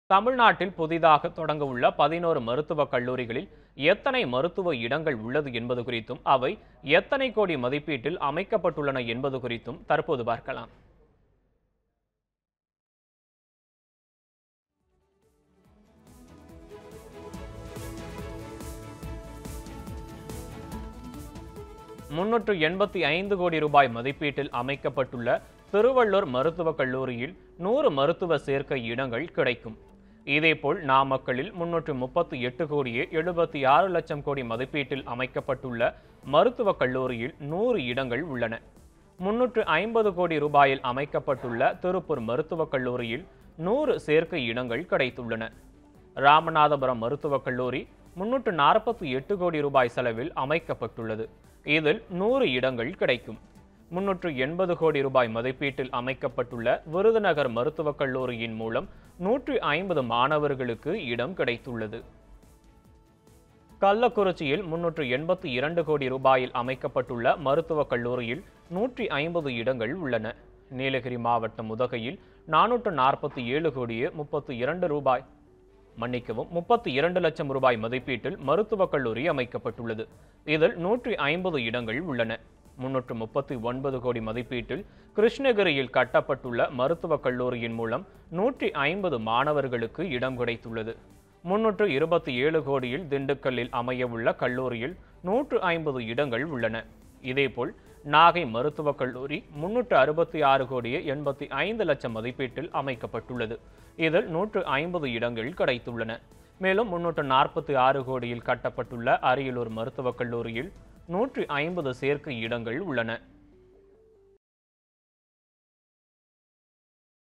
தமிழ்நாட்டில் புதிதாக தொடங்க உள்ள பதினோரு மருத்துவக் கல்லூரிகளில் எத்தனை மருத்துவ இடங்கள் உள்ளது என்பது குறித்தும் அவை எத்தனை கோடி மதிப்பீட்டில் அமைக்கப்பட்டுள்ளன என்பது குறித்தும் தற்போது பார்க்கலாம் முன்னூற்று எண்பத்தி ஐந்து கோடி ரூபாய் மதிப்பீட்டில் அமைக்கப்பட்டுள்ள திருவள்ளூர் மருத்துவக் கல்லூரியில் நூறு மருத்துவ சேர்க்கை இடங்கள் கிடைக்கும் இதேபோல் நாமக்கல்லில் முன்னூற்று முப்பத்தி எட்டு கோடியே எழுபத்தி ஆறு லட்சம் கோடி மதிப்பீட்டில் அமைக்கப்பட்டுள்ள மருத்துவக் கல்லூரியில் நூறு இடங்கள் உள்ளன முன்னூற்று ஐம்பது கோடி ரூபாயில் அமைக்கப்பட்டுள்ள திருப்பூர் மருத்துவக் கல்லூரியில் நூறு சேர்க்கை இடங்கள் கிடைத்துள்ளன ராமநாதபுரம் மருத்துவக் கல்லூரி முன்னூற்று நாற்பத்தி எட்டு கோடி ரூபாய் செலவில் அமைக்கப்பட்டுள்ளது இதில் நூறு இடங்கள் கிடைக்கும் முன்னூற்று எண்பது கோடி ரூபாய் மதிப்பீட்டில் அமைக்கப்பட்டுள்ள விருதுநகர் மருத்துவக் கல்லூரியின் மூலம் நூற்றி ஐம்பது மாணவர்களுக்கு இடம் கிடைத்துள்ளது கள்ளக்குறிச்சியில் முன்னூற்று எண்பத்தி இரண்டு கோடி ரூபாயில் அமைக்கப்பட்டுள்ள மருத்துவக் கல்லூரியில் நூற்றி ஐம்பது இடங்கள் உள்ளன நீலகிரி மாவட்டம் உதகையில் நானூற்று நாற்பத்தி ஏழு கோடியே முப்பத்தி இரண்டு ரூபாய் மன்னிக்கவும் முப்பத்தி இரண்டு லட்சம் ரூபாய் மதிப்பீட்டில் மருத்துவக் கல்லூரி அமைக்கப்பட்டுள்ளது இதில் நூற்றி ஐம்பது இடங்கள் உள்ளன முன்னூற்று முப்பத்தி ஒன்பது கோடி மதிப்பீட்டில் கிருஷ்ணகிரியில் கட்டப்பட்டுள்ள மருத்துவக் கல்லூரியின் மூலம் நூற்றி ஐம்பது மாணவர்களுக்கு இடம் கிடைத்துள்ளது முன்னூற்று இருபத்தி ஏழு கோடியில் திண்டுக்கல்லில் அமையவுள்ள கல்லூரியில் நூற்று ஐம்பது இடங்கள் உள்ளன இதேபோல் நாகை மருத்துவக் கல்லூரி முன்னூற்று அறுபத்தி ஆறு கோடியே எண்பத்தி ஐந்து லட்சம் மதிப்பீட்டில் அமைக்கப்பட்டுள்ளது இதில் நூற்று ஐம்பது இடங்கள் கிடைத்துள்ளன மேலும் முன்னூற்று நாற்பத்தி ஆறு கோடியில் கட்டப்பட்டுள்ள அரியலூர் மருத்துவக் கல்லூரியில் நூற்றி ஐம்பது சேர்க்கை இடங்கள் உள்ளன